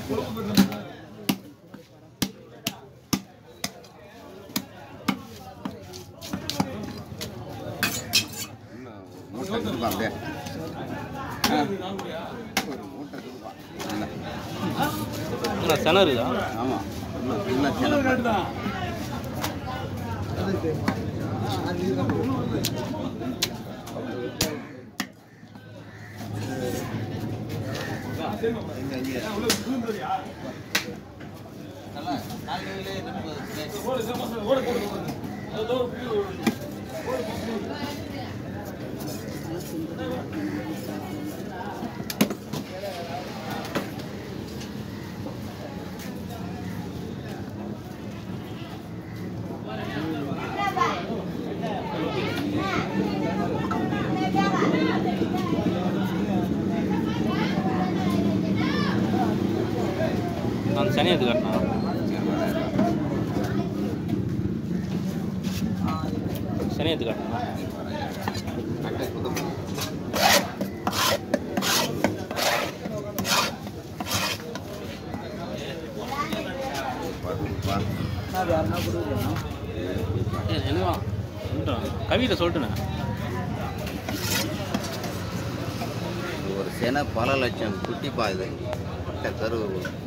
இன்னும் ஒரு மூட்டை இருக்குப்பா அப்படியே ஆ. ஒரு மூட்டை இருக்குப்பா இல்லை என்ன செனருதா ஆமாம் இன்னும் இன்னும் சின்ன அந்த சனி எடுத்து காட்டினா சனி எடுத்து காட்டினா என்னவா கவிதை சொல்லிட்டுண்ணே ஒரு செனை பல லட்சம் குட்டி பாயுது பட்ட கரு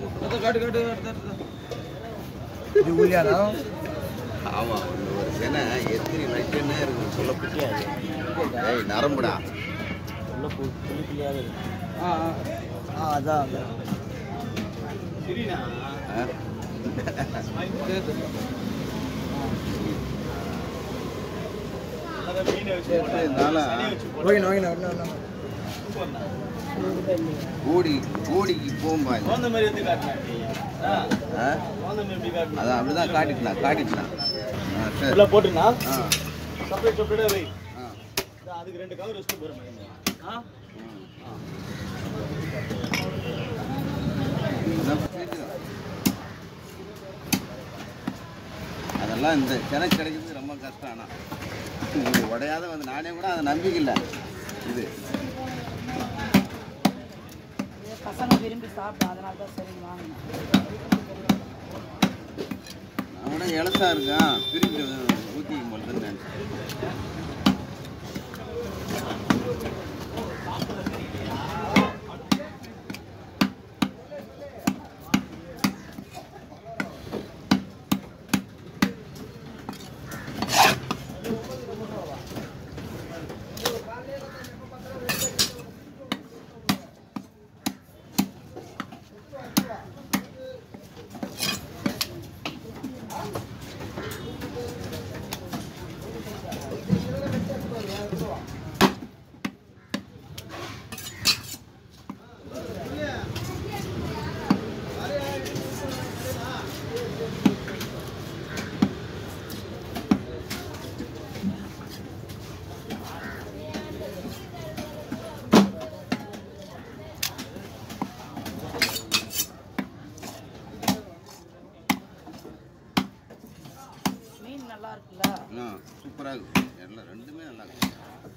இது ஊழியாரா ஆமாம் ஒரு செனை எத்தனை லட்சம்னே இருக்கு சொல்ல முடியாது ஏய் நரம்புடா ஆ ஆ. ஆ அதான் அதான் ஆ? இதனால ஓகே ஓகே ஒன்று கோடி கோடிக்கு போகும்பா இது. குழந்தை மாதிரி எடுத்து காட்டினேன் ஆ? குழந்தை மாதிரி எப்படி காட்டினேன் அதான் அப்படிதான் காட்டிக்கலாம் காட்டிக்கலாம் ஆ சரி உள்ள போட்டுனா ஆ செப்பரேட் செப்பரேட்டாக வை ஆ இந்தா, அதுக்கு ரெண்டு கவர் வச்சுட்டு போகிறேன் ஆ ம். இதான் புரியுது. அதெல்லாம் இந்த செனக்கு கிடைக்கிறது ரொம்ப கஷ்டம் ஆனால் இது உடையாத வந்து நானே கூட அதை நம்பிக்கை இல்லை இது பசங்க விரும்பி சாப்பிடும் அதனால தான் சரி வாங்கினேன் நான் கூட இலசா இருக்கான் பிரிஞ்சு ஊற்றிக்க மாட்டேன்னு நினைச்சேன் மீன் நல்லா இருக்குல்ல ஆ சூப்பராக இருக்கும் எல்லாம் ரெண்டுமே நல்லா இருக்கும்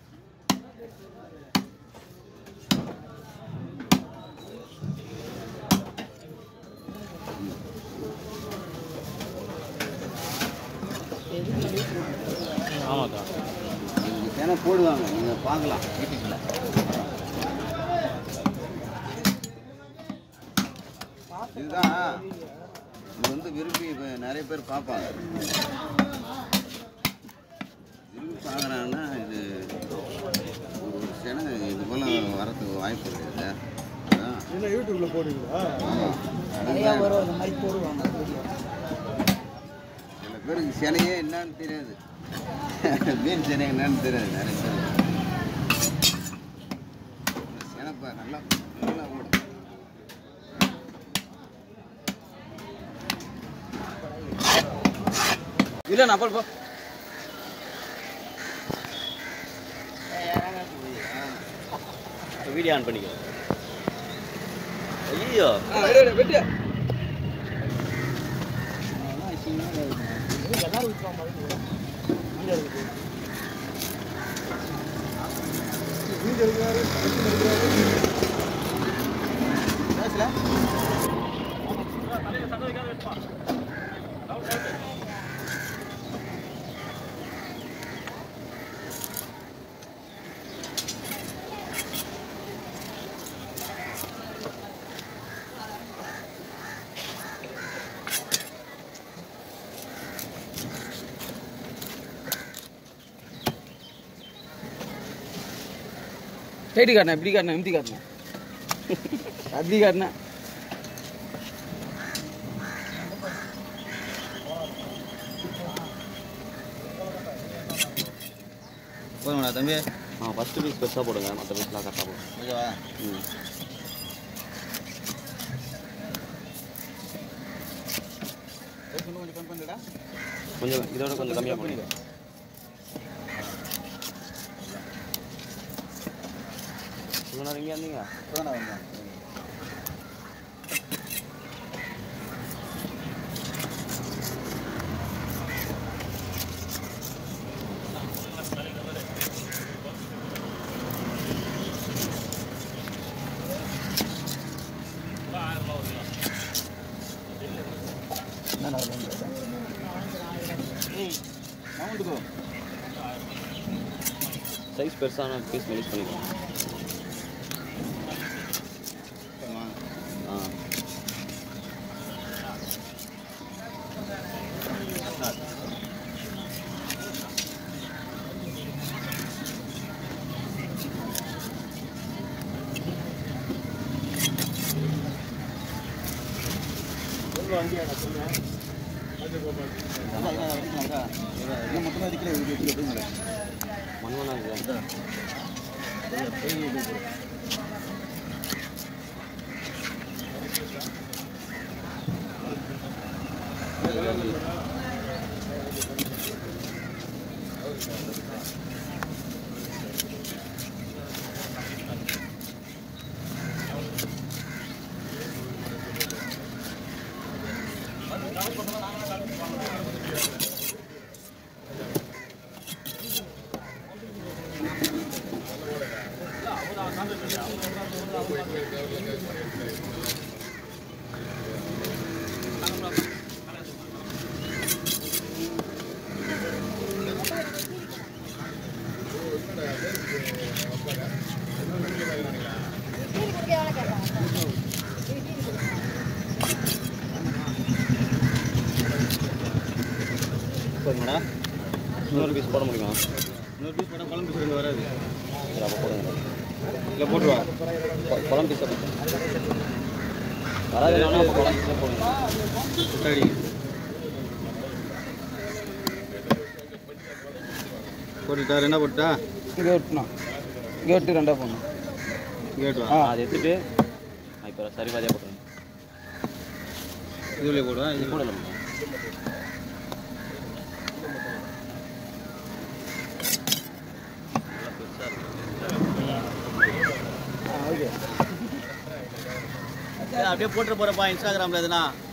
ஆமாக்கா இங்கே சேனை போடுவாங்க நீங்கள் பார்க்கலாம் வீட்டுக்குள்ள இதுதான் இது வந்து விரும்பி இப்ப நிறைய பேர் பார்ப்பாங்க விரும்பி பார்க்குறாங்கன்னா இது ஒரு சேனை இது போல் வரத்துக்கு வாய்ப்பு இருக்குது அதான் இல்லை யூடியூப்ல போடுவீங்களா ஆமாம் நிறையா வரும் அந்த மாதிரி போடுவாங்க வீடியோ சில பேருக்கு சிலையே என்னன்னு தெரியாது மீன் சிலை என்னன்னு தெரியாது நிறைய பேர் இந்த சினைப்பா நல்லா நல்லா ஓடும் இல்லை நான் போ வீடியோ ஆன் பண்ணிக்கோ ஐயோ வெட்டியா சைடு காட்டினேன் இப்படி காட்டினேன் எம்டி காட்டினேன் அப்படி காட்டினேன் போதுமாடா தம்பி ஆ ஃபஸ்ட்டு பீஸ் பெருசாக போடுங்க மற்ற பீஸ்லாம் கரெக்டாக போடுங்க ஓகேவா ம் இன்னும் கொஞ்சம் கம்மி பண்ணுடா கொஞ்சம் இதோட கொஞ்சம் கம்மியாக போடுங்க இவ்வளோ நேரம் இங்கே இருந்தீங்க இப்போதானே வந்தேன் மவுண்டுக்கோ சைஸ் பெருசான பீஸ் மெலிஸ் பண்ணிக்கலாம் ஆ இன்னும் மொத்தமாக இருக்கிற இது எப்படி எப்படிங்க மண் மண்ணா இருக்குது போதுமாடா இன்னொரு பீஸ் போட முடியுமா இன்னொரு பீஸ் போட்டால் குழம்பு பீஸ் ரெண்டு வராது சரி அப்போ போடுங்க இல்லை போட்டுருவா கொ- குழம்பு பீஸை போட்டு வராது அப்போ குழம்பு பீஸை போடுங்க சரி போட்டுட்டா ரெண்டா போட்டுட்டா இங்கே விட்டுணும் இங்கே விட்டு ரெண்டாக போடணும் கேட்டுவா ஆ அதை எடுத்துட்டு நான் இப்போ சரி பாதியாக போட்டுருங்க இதுலேயே போடுவா இது இது கூட இல்லை அப்படியே போட்டு போகிறப்பா இன்ஸ்டாகிராமில் எதுனா